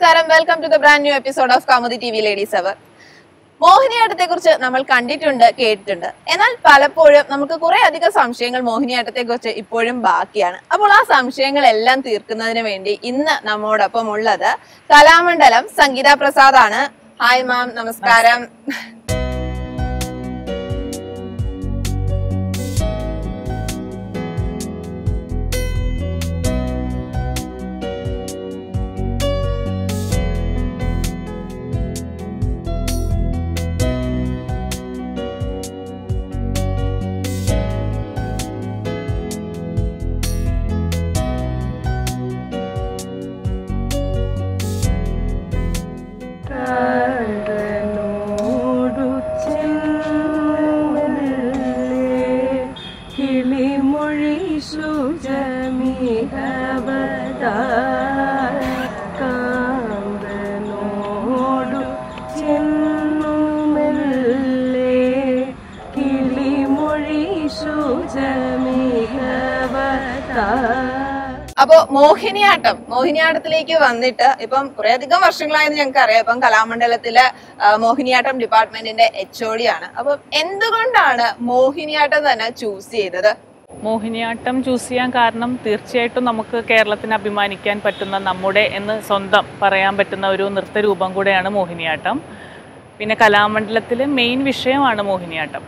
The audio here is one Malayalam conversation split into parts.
നമസ്കാരം welcome to the brand new episode of Kaumudi T V ladies hour മോഹിനിയാട്ടത്തെ കുറിച്ച് നമ്മൾ കണ്ടിട്ടുണ്ട് കേട്ടിട്ടുണ്ട് എന്നാൽ പലപ്പോഴും നമുക്ക് കുറെ അധികം സംശയങ്ങൾ മോഹിനിയാട്ടത്തെ കുറിച്ച് ഇപ്പോഴും ബാക്കിയാണ് അപ്പോൾ ആ സംശയങ്ങളെല്ലാം തീർക്കുന്നതിന് വേണ്ടി ഇന്ന് നമ്മോടൊപ്പം ഉള്ളത് കലാമണ്ഡലം സംഗീത പ്രസാദ് ആണ് ഹായ് മാം നമസ്കാരം കാതലോടു ചെന്നല്ലേ കിളിമൊഴി സുജമിഹവതാ കാന്തനോടു ചെന്നുമല്ലേ കിളിമൊഴി സുജമിഹവതാ അപ്പോ മോഹിനിയാട്ടം മോഹിനിയാട്ടത്തിലേക്ക് വന്നിട്ട് ഇപ്പം കുറെ അധികം വർഷങ്ങളായെന്ന് ഞങ്ങൾക്ക് അറിയാം ഇപ്പം കലാമണ്ഡലത്തിലെ ആ, മോഹിനിയാട്ടം ഡിപ്പാർട്ട്മെന്റിന്റെ എച്ച് ഒ ഡി ആണ് അപ്പം എന്തുകൊണ്ടാണ് മോഹിനിയാട്ടം തന്നെ ചൂസ് ചെയ്തത് മോഹിനിയാട്ടം ചൂസ് ചെയ്യാൻ കാരണം തീർച്ചയായിട്ടും നമുക്ക് കേരളത്തിന് അഭിമാനിക്കാൻ പറ്റുന്ന നമ്മുടെ എന്ന് സ്വന്തം പറയാൻ പറ്റുന്ന ഒരു നൃത്തരൂപം കൂടെയാണ് മോഹിനിയാട്ടം പിന്നെ കലാമണ്ഡലത്തിൽ മെയിൻ വിഷയമാണ് മോഹിനിയാട്ടം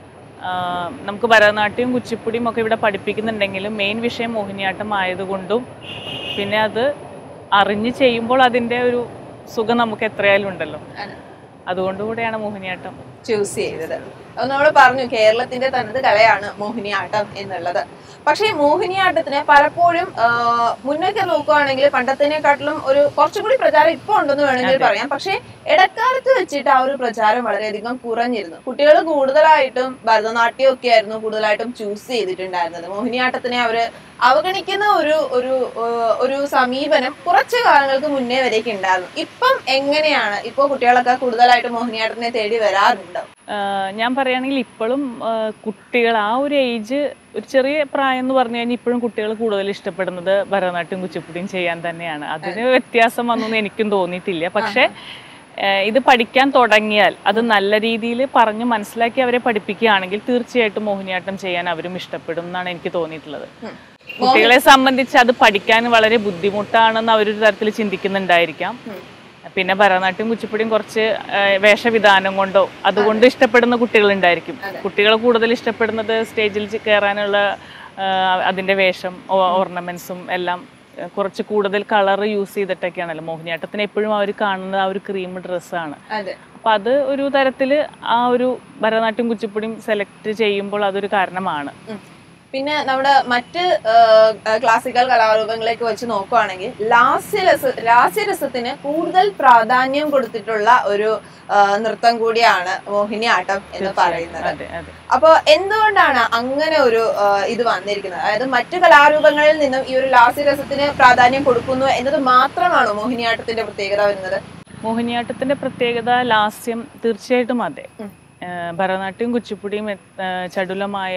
ആഹ് നമുക്ക് ഭരതനാട്യവും കുച്ചിപ്പുടിയും ഒക്കെ ഇവിടെ പഠിപ്പിക്കുന്നുണ്ടെങ്കിലും മെയിൻ വിഷയം മോഹിനിയാട്ടം ആയതുകൊണ്ടും പിന്നെ അത് അറിഞ്ഞ് ചെയ്യുമ്പോൾ അതിൻ്റെ ഒരു സുഖം നമുക്ക് എത്രയായാലും ഉണ്ടല്ലോ അതുകൊണ്ടുകൂടെയാണ് മോഹിനിയാട്ടം ചൂസ് ചെയ്തത് അത് നമ്മൾ പറഞ്ഞു കേരളത്തിന്റെ തനത് കലയാണ് മോഹിനിയാട്ടം എന്നുള്ളത് പക്ഷേ ഈ മോഹിനിയാട്ടത്തിന് പലപ്പോഴും ആ, മുന്നൊക്കെ നോക്കുവാണെങ്കിൽ പണ്ടത്തിനെക്കാട്ടിലും ഒരു കുറച്ചും കൂടി പ്രചാരം ഇപ്പൊ ഉണ്ടെന്ന് വേണമെങ്കിൽ പറയാം പക്ഷേ ഇടക്കാലത്ത് വെച്ചിട്ട് ആ ഒരു പ്രചാരം വളരെയധികം കുറഞ്ഞിരുന്നു കുട്ടികൾ കൂടുതലായിട്ടും ഭരതനാട്യം ഒക്കെ ആയിരുന്നു കൂടുതലായിട്ടും ചൂസ് ചെയ്തിട്ടുണ്ടായിരുന്നത് മോഹിനിയാട്ടത്തിനെ അവര് അവഗണിക്കുന്ന ഒരു ഒരു ആ, ഒരു സമീപനം കുറച്ച് കാലങ്ങൾക്ക് മുന്നേ വരെയൊക്കെ ഉണ്ടായിരുന്നു ഇപ്പം എങ്ങനെയാണ് ഇപ്പൊ കുട്ടികളൊക്കെ കൂടുതലായിട്ട് മോഹിനിയാട്ടത്തിനെ തേടി വരാറുണ്ടോ ആഹ് ഞാൻ പറയുകയാണെങ്കിൽ ഇപ്പോഴും ആഹ് കുട്ടികൾ ആ ഒരു ഏജ് ഒരു ചെറിയ പ്രായം എന്ന് പറഞ്ഞു കഴിഞ്ഞാൽ ഇപ്പോഴും കുട്ടികൾ കൂടുതൽ ഇഷ്ടപ്പെടുന്നത് ഭരതനാട്യം കുച്ചിപ്പുടിയും ചെയ്യാൻ തന്നെയാണ് അതിന് വ്യത്യാസം വന്നൊന്നും എനിക്കും തോന്നിയിട്ടില്ല പക്ഷേ ആഹ് ഇത് പഠിക്കാൻ തുടങ്ങിയാൽ അത് നല്ല രീതിയിൽ പറഞ്ഞ് മനസ്സിലാക്കി അവരെ പഠിപ്പിക്കുകയാണെങ്കിൽ തീർച്ചയായിട്ടും മോഹിനിയാട്ടം ചെയ്യാൻ അവരും ഇഷ്ടപ്പെടും എന്നാണ് എനിക്ക് തോന്നിയിട്ടുള്ളത് കുട്ടികളെ സംബന്ധിച്ച് അത് പഠിക്കാൻ വളരെ ബുദ്ധിമുട്ടാണെന്ന് അവരൊരു തരത്തിൽ ചിന്തിക്കുന്നുണ്ടായിരിക്കാം പിന്നെ ഭരതനാട്യം കുച്ചിപ്പുടിയും കുറച്ച് ആ, വേഷവിധാനം കൊണ്ടോ അതുകൊണ്ട് ഇഷ്ടപ്പെടുന്ന കുട്ടികളുണ്ടായിരിക്കും കുട്ടികൾ കൂടുതൽ ഇഷ്ടപ്പെടുന്നത് സ്റ്റേജിൽ ചെ- കയറാനുള്ള ആ, അതിന്റെ വേഷം ഓർണമെന്റ്സും എല്ലാം ആ, കുറച്ച് കൂടുതൽ കളർ യൂസ് ചെയ്തിട്ടൊക്കെയാണല്ലോ മോഹിനിയാട്ടത്തിന് എപ്പോഴും അവർ കാണുന്നത് ആ ഒരു ക്രീം ഡ്രസ്സാണ് അതെ അപ്പൊ അത് ഒരു തരത്തിൽ ആ ഒരു ഭരതനാട്യം കുച്ചിപ്പുടിയും സെലക്ട് ചെയ്യുമ്പോൾ അതൊരു കാരണമാണ് ഉം. പിന്നെ നമ്മുടെ മറ്റ് ക്ലാസിക്കൽ കലാരൂപങ്ങളിലേക്ക് വെച്ച് നോക്കുവാണെങ്കിൽ ലാസ്യരസ ലാസ്യരസത്തിന് കൂടുതൽ പ്രാധാന്യം കൊടുത്തിട്ടുള്ള ഒരു ആ, നൃത്തം കൂടിയാണ് മോഹിനിയാട്ടം എന്ന് പറയുന്നത് അതെ അതെ അപ്പൊ എന്തുകൊണ്ടാണ് അങ്ങനെ ഒരു ആ, ഇത് വന്നിരിക്കുന്നത് അതായത് മറ്റു കലാരൂപങ്ങളിൽ നിന്നും ഈ ഒരു ലാസ്യരസത്തിന് പ്രാധാന്യം കൊടുക്കുന്നു എന്നത് മാത്രമാണോ മോഹിനിയാട്ടത്തിന്റെ പ്രത്യേകത വരുന്നത് മോഹിനിയാട്ടത്തിന്റെ പ്രത്യേകത ലാസ്യം തീർച്ചയായിട്ടും അതെ ഏഹ് ഭരതനാട്യവും കുച്ചിപ്പുടിയും എ- ഏഹ് ചടുലമായ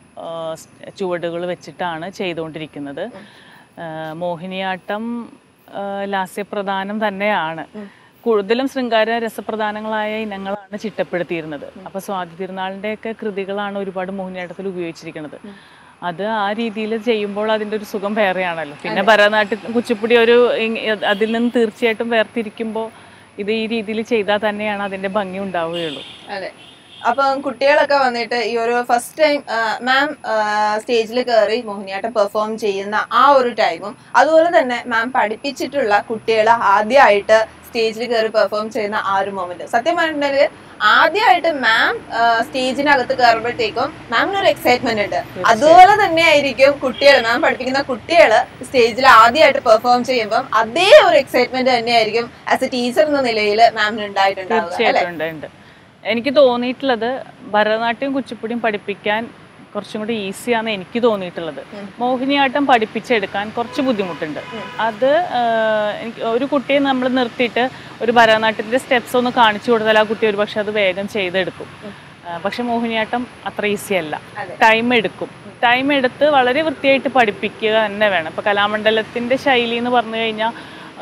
ചുവടുകൾ വെച്ചിട്ടാണ് ചെയ്തുകൊണ്ടിരിക്കുന്നത് ഏഹ് മോഹിനിയാട്ടം ഏഹ് ലാസ്യപ്രധാനം തന്നെയാണ് കൂടുതലും ശൃംഗാര രസപ്രധാനങ്ങളായ ഇനങ്ങളാണ് ചിട്ടപ്പെടുത്തിയിരുന്നത് അപ്പൊ സ്വാതി തിരുനാളിന്റെയൊക്കെ കൃതികളാണ് ഒരുപാട് മോഹിനിയാട്ടത്തിൽ ഉപയോഗിച്ചിരിക്കുന്നത് അത് ആ രീതിയിൽ ചെയ്യുമ്പോൾ അതിന്റെ ഒരു സുഖം വേറെയാണല്ലോ പിന്നെ ഭരതനാട്യം കുച്ചിപ്പുടി ഒരു ഇങ് അതിൽ നിന്ന് തീർച്ചയായിട്ടും വേർതിരിക്കുമ്പോൾ ഇത് ഈ രീതിയിൽ ചെയ്താൽ തന്നെയാണ് അതിന്റെ ഭംഗി ഉണ്ടാവുകയുള്ളൂ അതെ അപ്പം കുട്ടികളൊക്കെ വന്നിട്ട് ഈ ഒരു ഫസ്റ്റ് ടൈം മാം സ്റ്റേജിൽ കയറി മോഹിനിയാട്ടം പെർഫോം ചെയ്യുന്ന ആ ഒരു ടൈമും അതുപോലെ തന്നെ മാം പഠിപ്പിച്ചിട്ടുള്ള കുട്ടികൾ ആദ്യമായിട്ട് സ്റ്റേജിൽ കയറി പെർഫോം ചെയ്യുന്ന ആ ഒരു മൊമെന്റ് സത്യം പറഞ്ഞിട്ടുണ്ടെങ്കിൽ ആദ്യമായിട്ട് മാം സ്റ്റേജിനകത്ത് കയറുമ്പോഴത്തേക്കും മാമിന് ഒരു എക്സൈറ്റ്മെന്റ് ഉണ്ട് അതുപോലെ തന്നെ ആയിരിക്കും കുട്ടികൾ മാം പഠിപ്പിക്കുന്ന കുട്ടികൾ സ്റ്റേജിൽ ആദ്യമായിട്ട് പെർഫോം ചെയ്യുമ്പോൾ അതേ ഒരു എക്സൈറ്റ്മെന്റ് തന്നെയായിരിക്കും ആസ് എ ടീച്ചർ എന്ന നിലയിൽ മാമിന് ഉണ്ടായിട്ടുണ്ടാവുക അല്ലെ തീർച്ചയായിട്ടും ഉണ്ട് ഉണ്ട് എനിക്ക് തോന്നിയിട്ടുള്ളത് ഭരതനാട്യം കുച്ചിപ്പുടിയും പഠിപ്പിക്കാൻ കുറച്ചും കൂടി ഈസിയാന്ന് എനിക്ക് തോന്നിയിട്ടുള്ളത് മോഹിനിയാട്ടം പഠിപ്പിച്ചെടുക്കാൻ കുറച്ച് ബുദ്ധിമുട്ടുണ്ട് അത് ആഹ്, എനിക്ക് ഒരു കുട്ടിയെ നമ്മൾ നിർത്തിയിട്ട് ഒരു ഭരതനാട്യത്തിന്റെ സ്റ്റെപ്സ് ഒന്ന് കാണിച്ചു കൊടുത്താൽ ആ കുട്ടി ഒരു പക്ഷെ അത് വേഗം ചെയ്തെടുക്കും ആഹ്, പക്ഷെ മോഹിനിയാട്ടം അത്ര ഈസി അല്ല ടൈം എടുക്കും ടൈം എടുത്ത് വളരെ വൃത്തിയായിട്ട് പഠിപ്പിക്കുക തന്നെ വേണം ഇപ്പൊ കലാമണ്ഡലത്തിന്റെ ശൈലി എന്ന് പറഞ്ഞു കഴിഞ്ഞാൽ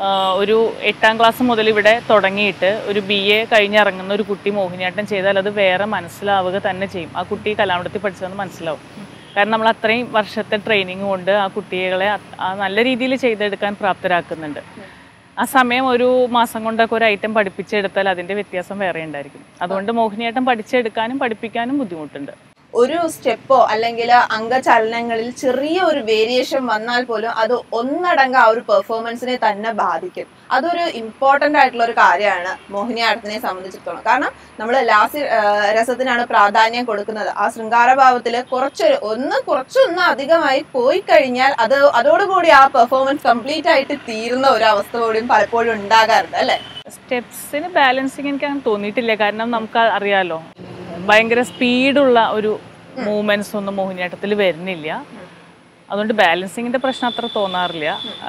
ആ, ഒരു എട്ടാം ക്ലാസ് മുതൽ ഇവിടെ തുടങ്ങിയിട്ട് ഒരു ബി എ കഴിഞ്ഞിറങ്ങുന്ന ഒരു കുട്ടി മോഹിനിയാട്ടം ചെയ്താൽ അത് വേറെ മനസ്സിലാവുക തന്നെ ചെയ്യും ആ കുട്ടി കലാമണ്ഡലത്തിൽ പഠിച്ചതെന്ന് മനസ്സിലാവും കാരണം നമ്മൾ അത്രയും വർഷത്തെ ട്രെയിനിങ് കൊണ്ട് ആ കുട്ടികളെ അത് ആ നല്ല രീതിയിൽ ചെയ്തെടുക്കാൻ പ്രാപ്തരാക്കുന്നുണ്ട് ആ സമയം ഒരു മാസം കൊണ്ടൊക്കെ ഒരു ഐറ്റം പഠിപ്പിച്ചെടുത്താൽ അതിൻ്റെ വ്യത്യാസം വേറെ ഉണ്ടായിരിക്കും അതുകൊണ്ട് മോഹിനിയാട്ടം പഠിച്ചെടുക്കാനും പഠിപ്പിക്കാനും ബുദ്ധിമുട്ടുണ്ട് ഒരു സ്റ്റെപ്പോ അല്ലെങ്കിൽ അംഗചലനങ്ങളിൽ ചെറിയ ഒരു വേരിയേഷൻ വന്നാൽ പോലും അത് ഒന്നടങ്കം ആ ഒരു പെർഫോമൻസിനെ തന്നെ ബാധിക്കും അതൊരു ഇമ്പോർട്ടന്റ് ആയിട്ടുള്ള ഒരു കാര്യമാണ് മോഹിനിയാട്ടത്തിനെ സംബന്ധിച്ചിടത്തോളം കാരണം നമ്മൾ ലാസ്റ്റ് രസത്തിനാണ് പ്രാധാന്യം കൊടുക്കുന്നത് ആ ശൃംഗാരഭാവത്തിൽ കുറച്ചൊരു ഒന്ന് കുറച്ചൊന്ന് അധികമായി പോയി കഴിഞ്ഞാൽ അത് അതോടുകൂടി ആ പെർഫോമൻസ് കംപ്ലീറ്റ് ആയിട്ട് തീരുന്ന ഒരു അവസ്ഥ കൂടിയും പലപ്പോഴും ഉണ്ടാകാറുണ്ട് അല്ലെ സ്റ്റെപ്സിന് ബാലൻസിങ് എനിക്ക് അങ്ങനെ തോന്നിയിട്ടില്ല കാരണം നമുക്ക് അറിയാലോ ഭയങ്കര സ്പീഡുള്ള ഒരു മൂവ്മെന്റ്സ് ഒന്നും മോഹിനിയാട്ടത്തിൽ വരുന്നില്ല അതുകൊണ്ട് ബാലൻസിങ്ങിന്റെ പ്രശ്നം അത്ര തോന്നാറില്ല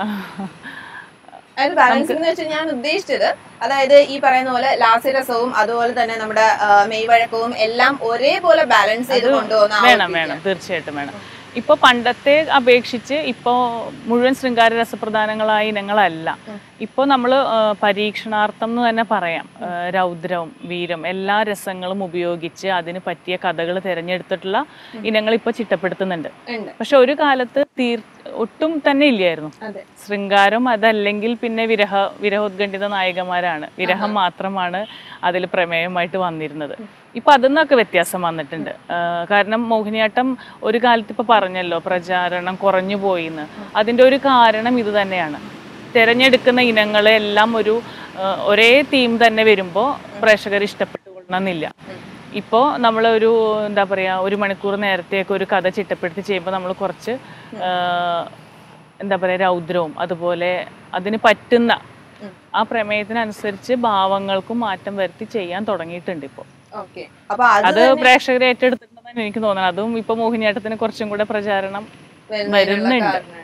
അതായത് ബാലൻസിംഗ് എന്ന് വെച്ചാൽ ഞാൻ ഉദ്ദേശിച്ചത് അതായത് ഈ പറയുന്ന പോലെ ലാസ്യരസവും അതുപോലെ തന്നെ നമ്മുടെ ആ, മെയ്വഴക്കവും എല്ലാം ഒരേപോലെ ബാലൻസ് ചെയ്ത് കൊണ്ടുപോകുന്ന ആ ഒരു വേണം വേണം തീർച്ചയായിട്ടും വേണം ഇപ്പോൾ പണ്ടത്തെ അപേക്ഷിച്ച് ഇപ്പോൾ മുഴുവൻ ശൃംഗാര രസപ്രധാനങ്ങളായ ഇനങ്ങളല്ല ഇപ്പോൾ നമ്മൾ പരീക്ഷണാർത്ഥം എന്ന് തന്നെ പറയാം ആ, രൗദ്രവും വീരം എല്ലാ രസങ്ങളും ഉപയോഗിച്ച് അതിന് പറ്റിയ കഥകൾ തിരഞ്ഞെടുത്തിട്ടുള്ള ഇനങ്ങൾ ഇപ്പോൾ ചിട്ടപ്പെടുത്തുന്നുണ്ട് ഉണ്ട് പക്ഷെ ഒരു കാലത്ത് തീർ ഒട്ടും തന്നെ ഇല്ലായിരുന്നു അതെ ശൃംഗാരം അതല്ലെങ്കിൽ പിന്നെ വിരഹ വിരഹോദ്ഗണ്ഡിത നായികമാരാണ് വിരഹം മാത്രമാണ് അതിൽ പ്രമേയമായിട്ട് വന്നിരുന്നത് ഇപ്പൊ അതിന്നൊക്കെ വ്യത്യാസം വന്നിട്ടുണ്ട് ആ, കാരണം മോഹിനിയാട്ടം ഒരു കാലത്ത് ഇപ്പൊ പറഞ്ഞല്ലോ പ്രചാരണം കുറഞ്ഞു പോയിന്ന് അതിന്റെ ഒരു കാരണം ഇത് തന്നെയാണ് തിരഞ്ഞെടുക്കുന്ന ഇനങ്ങളെല്ലാം ഒരു ആ, ഒരേ തീം തന്നെ വരുമ്പോൾ പ്രേക്ഷകർ ഇഷ്ടപ്പെട്ടുകൊള്ളണമെന്നില്ല ഇപ്പോൾ നമ്മളൊരു എന്താ പറയുക ഒരു മണിക്കൂർ നേരത്തേക്ക് ഒരു കഥ ചിട്ടപ്പെടുത്തി ചെയ്യുമ്പോൾ നമ്മൾ കുറച്ച് ആ, എന്താ പറയുക രൗദ്രവും അതുപോലെ അതിന് പറ്റുന്ന ആ പ്രമേയത്തിനനുസരിച്ച് ഭാവങ്ങൾക്കും മാറ്റം വരുത്തി ചെയ്യാൻ തുടങ്ങിയിട്ടുണ്ട് ഇപ്പോൾ ഓക്കെ അപ്പൊ അത് അത് പ്രേക്ഷകരെ ഏറ്റെടുത്തിട്ടുണ്ടെന്നാണ് എനിക്ക് തോന്നുന്നത് അതും ഇപ്പൊ മോഹിനിയാട്ടത്തിന് കുറച്ചും കൂടെ പ്രചാരണം വരുന്നതിനുള്ള വരുന്നുണ്ട്. കാരണമാണ്.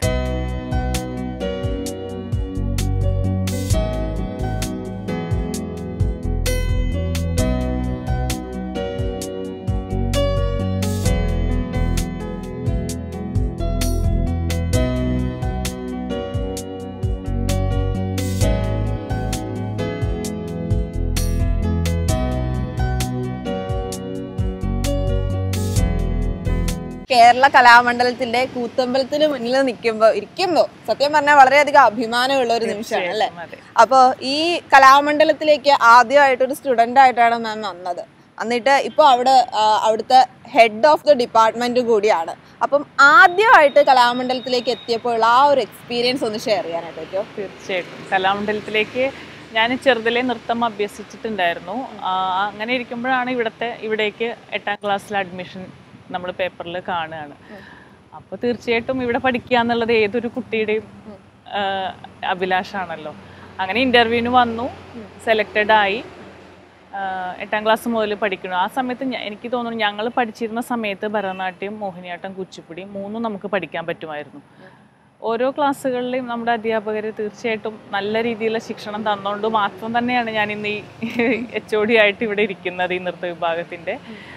കേരള കലാമണ്ഡലത്തിന്റെ കൂത്തമ്പലത്തിന് മുന്നിൽ നിൽക്കുമ്പോ ഇരിക്കുമ്പോ സത്യം പറഞ്ഞാൽ വളരെയധികം അഭിമാനമുള്ള ഒരു നിമിഷമാണ് അല്ലെ അതെ. അപ്പോൾ ഈ കലാമണ്ഡലത്തിലേക്ക് ആദ്യമായിട്ട് ഒരു സ്റ്റുഡന്റ് ആയിട്ടാണ് മാം വന്നത് എന്നിട്ട് ഇപ്പോൾ അവിടെ ആ, അവിടുത്തെ ഹെഡ് ഓഫ് ദ ഡിപ്പാർട്ട്മെന്റ് കൂടിയാണ് അപ്പം ആദ്യമായിട്ട് കലാമണ്ഡലത്തിലേക്ക് എത്തിയപ്പോൾ ആ ഒരു എക്സ്പീരിയൻസ് ഒന്ന് ഷെയർ ചെയ്യാനായിട്ട് പറ്റുമോ തീർച്ചയായിട്ടും കലാമണ്ഡലത്തിലേക്ക് ഞാൻ ചെറുതിലെ നൃത്തം അഭ്യസിച്ചിട്ടുണ്ടായിരുന്നു ആ, അങ്ങനെ ഇരിക്കുമ്പോഴാണ് ഇവിടുത്തെ ഇവിടേക്ക് എട്ടാം ക്ലാസ്സിൽ അഡ്മിഷൻ നമ്മൾ പേപ്പറിൽ കാണുകയാണ് അപ്പോൾ തീർച്ചയായിട്ടും ഇവിടെ പഠിക്കുക എന്നുള്ളത് ഏതൊരു കുട്ടിയുടെയും ആ, അഭിലാഷാണല്ലോ അങ്ങനെ ഇൻ്റർവ്യൂവിന് വന്നു സെലക്റ്റഡ് ആയി ആ, എട്ടാം ക്ലാസ് മുതൽ പഠിക്കണം ആ സമയത്ത് ഞ- എനിക്ക് തോന്നുന്നു ഞങ്ങൾ പഠിച്ചിരുന്ന സമയത്ത് ഭരതനാട്യം മോഹിനിയാട്ടം കുച്ചിപ്പുടി മൂന്നും നമുക്ക് പഠിക്കാൻ പറ്റുമായിരുന്നു ഓരോ ക്ലാസ്സുകളിലെയും നമ്മുടെ അധ്യാപകർ തീർച്ചയായിട്ടും നല്ല രീതിയിലുള്ള ശിക്ഷണം തന്നുകൊണ്ട് മാത്രം തന്നെയാണ് ഞാൻ ഇന്ന് ഈ എച്ച് ഒ ഡി ആയിട്ട് ഇവിടെ ഇരിക്കുന്നത് ഈ നൃത്ത വിഭാഗത്തിൻ്റെ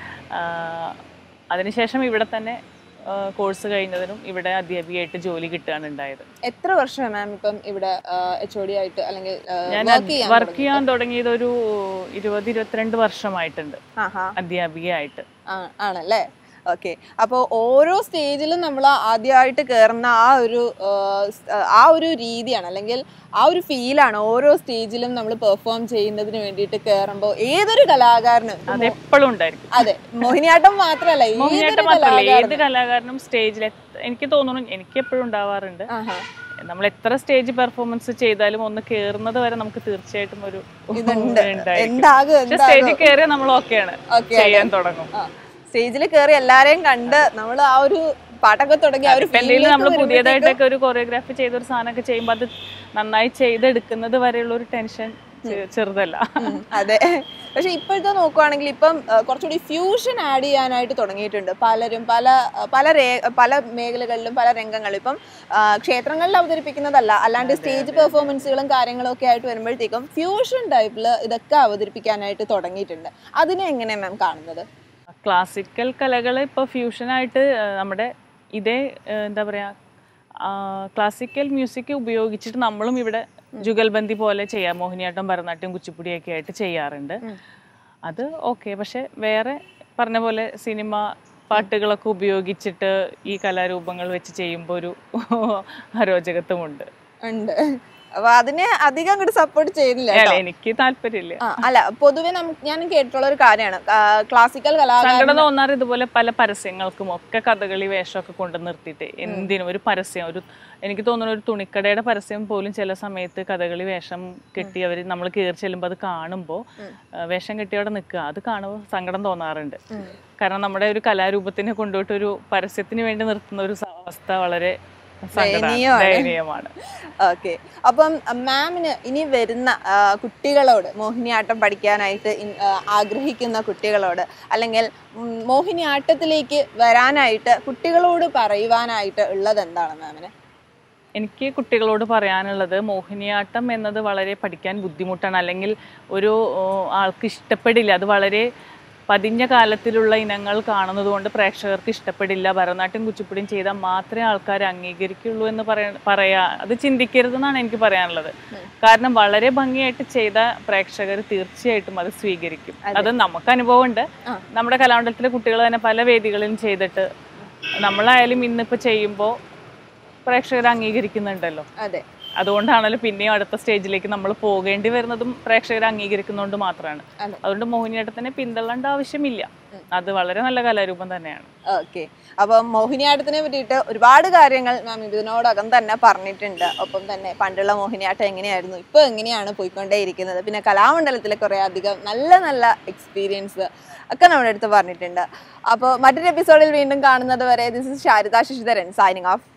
അതിനുശേഷം ഇവിടെ തന്നെ കോഴ്സ് കഴിഞ്ഞതിനും ഇവിടെ അധ്യാപികയായിട്ട് ജോലി കിട്ടുകയാണ് ഉണ്ടായത് എത്ര വർഷം മാം ഇപ്പം ഇവിടെ എച്ച് ഒ ഡി ആയിട്ട് അല്ലെങ്കിൽ ഞാൻ വർക്ക് ചെയ്യാൻ വർക്ക് ചെയ്യാൻ തുടങ്ങിയത് ഒരു ഇരുപത് ഇരുപത്തിരണ്ട് വർഷമായിട്ടുണ്ട് ആഹാ അധ്യാപികയായിട്ട് ആ- ആണല്ലേ ഓക്കെ അപ്പോൾ ഓരോ സ്റ്റേജിലും നമ്മൾ ആദ്യമായിട്ട് കയറുന്ന ആ ഒരു ആ, സ്- ആ ഒരു രീതിയാണ് അല്ലെങ്കിൽ ആ ഒരു ഫീലാണ് ഓരോ സ്റ്റേജിലും നമ്മൾ പെർഫോം ചെയ്യുന്നതിന് വേണ്ടിയിട്ട് കയറുമ്പോൾ ഏതൊരു കലാകാരനും അത് എപ്പോഴും ഉണ്ടായിരിക്കും അതെ മോഹിനിയാട്ടം മാത്രമല്ല ഏതൊരു മോഹിനിയാട്ടം മാത്രമല്ല ഏത് കലാകാരനും കലാകാരനും സ്റ്റേജിൽ എനിക്ക് തോന്നുന്നു എനിക്ക് എപ്പോഴും ഉണ്ടാവാറുണ്ട് ആഹാ. നമ്മൾ എത്ര സ്റ്റേജ് പെർഫോമൻസ് ചെയ്താലും ഒന്ന് കേറുന്നത് വരെ നമുക്ക് തീർച്ചയായിട്ടും ഒരു ഇതുണ്ട് ഉണ്ടായിരിക്കും. എന്താകും പക്ഷെ എന്താകും സ്റ്റേജിൽ കയറിയാൽ നമ്മൾ ഓക്കെയാണ് Okay ചെയ്യാൻ തുടങ്ങും സ്റ്റേജിൽ കയറി എല്ലാരെയും കണ്ട് നമ്മൾ ആ ഒരു പാട്ടൊക്കെ തുടങ്ങി ആ ഒരു എന്തെങ്കിലും നമ്മൾ ഫീലിലേക്ക് പുതിയതായിട്ടൊക്കെ ഒരു കൊറിയോഗ്രാഫി ചെയ്ത ഒരു സാധനമൊക്കെ ചെയ്യുമ്പോൾ അത് നന്നായി ചെയ്തെടുക്കുന്നത് വരെയുള്ള ഒരു ടെൻഷൻ ചെറുതല്ല ഉം, അതെ പക്ഷെ ഇപ്പോഴത്തെ നോക്കുവാണെങ്കിൽ ഇപ്പം ആ, കുറച്ചുകൂടി ഫ്യൂഷൻ ആഡ് ചെയ്യാനായിട്ട് തുടങ്ങിയിട്ടുണ്ട് പലരും പല ആ, പല രേ പല മേഖലകളിലും പല രംഗങ്ങളിലും ഇപ്പം ആ, ക്ഷേത്രങ്ങളിൽ അവതരിപ്പിക്കുന്നതല്ല അല്ലാണ്ട് സ്റ്റേജ് പെർഫോമൻസുകളും കാര്യങ്ങളും ഒക്കെ ആയിട്ട് വരുമ്പോഴത്തേക്കും ഫ്യൂഷൻ ടൈപ്പിൽ ഇതൊക്കെ അവതരിപ്പിക്കാനായിട്ട് തുടങ്ങിയിട്ടുണ്ട് അതിനെ എങ്ങനെ മാം കാണുന്നത് ക്ലാസിക്കൽ കലകൾ ഇപ്പോൾ ഫ്യൂഷനായിട്ട് നമ്മുടെ ഇതേ ആ, എന്താ പറയുക ക്ലാസിക്കൽ മ്യൂസിക് ഉപയോഗിച്ചിട്ട് നമ്മളും ഇവിടെ ജുഗൽബന്ദി പോലെ ചെയ്യാം മോഹിനിയാട്ടം ഭരതനാട്യം കുച്ചിപ്പുടിയൊക്കെ ആയിട്ട് ചെയ്യാറുണ്ട് അത് ഓക്കെ പക്ഷെ വേറെ പറഞ്ഞ പോലെ സിനിമ പാട്ടുകളൊക്കെ ഉപയോഗിച്ചിട്ട് ഈ കലാരൂപങ്ങൾ വെച്ച് ചെയ്യുമ്പോൾ ഒരു അരോചകത്വമുണ്ട് ഉണ്ട് അപ്പൊ അതിനെ അധികം അങ്ങോട്ട് സപ്പോർട്ട് ചെയ്യുന്നില്ല അല്ല കേട്ടോ. എനിക്ക് താല്പര്യമില്ല ആ, അല്ല പൊതുവെ നമുക്ക് ഞാൻ കേട്ടിട്ടുള്ള ഒരു കാര്യമാണ് ക്ലാസിക്കൽ കലാകാരൻ സങ്കടം തോന്നാറ് ഇതുപോലെ പല പരസ്യങ്ങൾക്കും ഒക്കെ കഥകളി വേഷമൊക്കെ കൊണ്ട് നിർത്തിയിട്ട് എന്തിനും ഒരു പരസ്യം ഒരു എനിക്ക് തോന്നുന്നു ഒരു തുണിക്കടയുടെ പരസ്യം പോലും ചില സമയത്ത് കഥകളി വേഷം കെട്ടി അവർ നമ്മൾ കയറി ചെല്ലുമ്പോൾ അത് കാണുമ്പോൾ വേഷം കെട്ടി അവിടെ നിൽക്കുക അത് കാണുമ്പോൾ സങ്കടം തോന്നാറുണ്ട് കാരണം നമ്മുടെ ഒരു കലാരൂപത്തിനെ കൊണ്ടുപോയിട്ട് ഒരു പരസ്യത്തിന് വേണ്ടി നിർത്തുന്ന ഒരു അവസ്ഥ വളരെ സങ്കടാണ്. ദയനീയമാണ്. ദയനീയമാണ് ഓക്കെ അപ്പം മാമിന് ഇനി വരുന്ന ആ, കുട്ടികളോട് മോഹിനിയാട്ടം പഠിക്കാനായിട്ട് ഇൻ- ആ, ആഗ്രഹിക്കുന്ന കുട്ടികളോട് അല്ലെങ്കിൽ ഉം, മോഹിനിയാട്ടത്തിലേക്ക് വരാനായിട്ട് കുട്ടികളോട് പറയുവാനായിട്ട് ഉള്ളത് എന്താണ് മാമിന് എനിക്ക് കുട്ടികളോട് പറയാനുള്ളത് മോഹിനിയാട്ടം എന്നത് വളരെ പഠിക്കാൻ ബുദ്ധിമുട്ടാണ് അല്ലെങ്കിൽ ഒരു ഓ, ആൾക്ക് ഇഷ്ടപ്പെടില്ല അത് വളരെ പതിഞ്ഞ കാലത്തിലുള്ള ഇനങ്ങൾ കാണുന്നത് കൊണ്ട് പ്രേക്ഷകർക്ക് ഇഷ്ടപ്പെടില്ല ഭരതനാട്യം കുച്ചിപ്പുടിയും ചെയ്താൽ മാത്രമേ ആൾക്കാർ അംഗീകരിക്കുള്ളൂ എന്ന് പറയാ പറയാ അത് ചിന്തിക്കരുതെന്നാണ് എനിക്ക് പറയാനുള്ളത് കാരണം വളരെ ഭംഗിയായിട്ട് ചെയ്ത പ്രേക്ഷകർ തീർച്ചയായിട്ടും അത് സ്വീകരിക്കും അത് നമുക്ക് അനുഭവമുണ്ട് ആ. നമ്മുടെ കലാമണ്ഡലത്തിലെ കുട്ടികൾ തന്നെ പല വേദികളിലും ചെയ്തിട്ട് നമ്മളായാലും ഇന്നിപ്പോൾ ചെയ്യുമ്പോൾ പ്രേക്ഷകർ അംഗീകരിക്കുന്നുണ്ടല്ലോ അതെ അതുകൊണ്ടാണല്ലോ പിന്നെയും അടുത്ത സ്റ്റേജിലേക്ക് നമ്മൾ പോകേണ്ടി വരുന്നതും പ്രേക്ഷകർ അംഗീകരിക്കുന്നതുകൊണ്ട് മാത്രമാണ് അതെ. അതുകൊണ്ട് മോഹിനിയാട്ടത്തിനെ പിന്തള്ളേണ്ട ആവശ്യമില്ല അത് വളരെ നല്ല കലാരൂപം തന്നെയാണ് ഓക്കെ അപ്പം മോഹിനിയാട്ടത്തിനെ പറ്റിയിട്ട് ഒരുപാട് കാര്യങ്ങൾ മാം ഇതിനോടകം തന്നെ പറഞ്ഞിട്ടുണ്ട് ഒപ്പം തന്നെ പണ്ടുള്ള മോഹിനിയാട്ടം എങ്ങനെയായിരുന്നു ഇപ്പോൾ എങ്ങനെയാണ് പോയിക്കൊണ്ടേയിരിക്കുന്നത് പിന്നെ കലാമണ്ഡലത്തിലെ കുറേ അധികം നല്ല നല്ല എക്സ്പീരിയൻസ് ഒക്കെ നമ്മുടെ അടുത്ത് പറഞ്ഞിട്ടുണ്ട് അപ്പോൾ മറ്റൊരു എപ്പിസോഡിൽ വീണ്ടും കാണുന്നത് വരെ this is Sharada Sasidharan signing of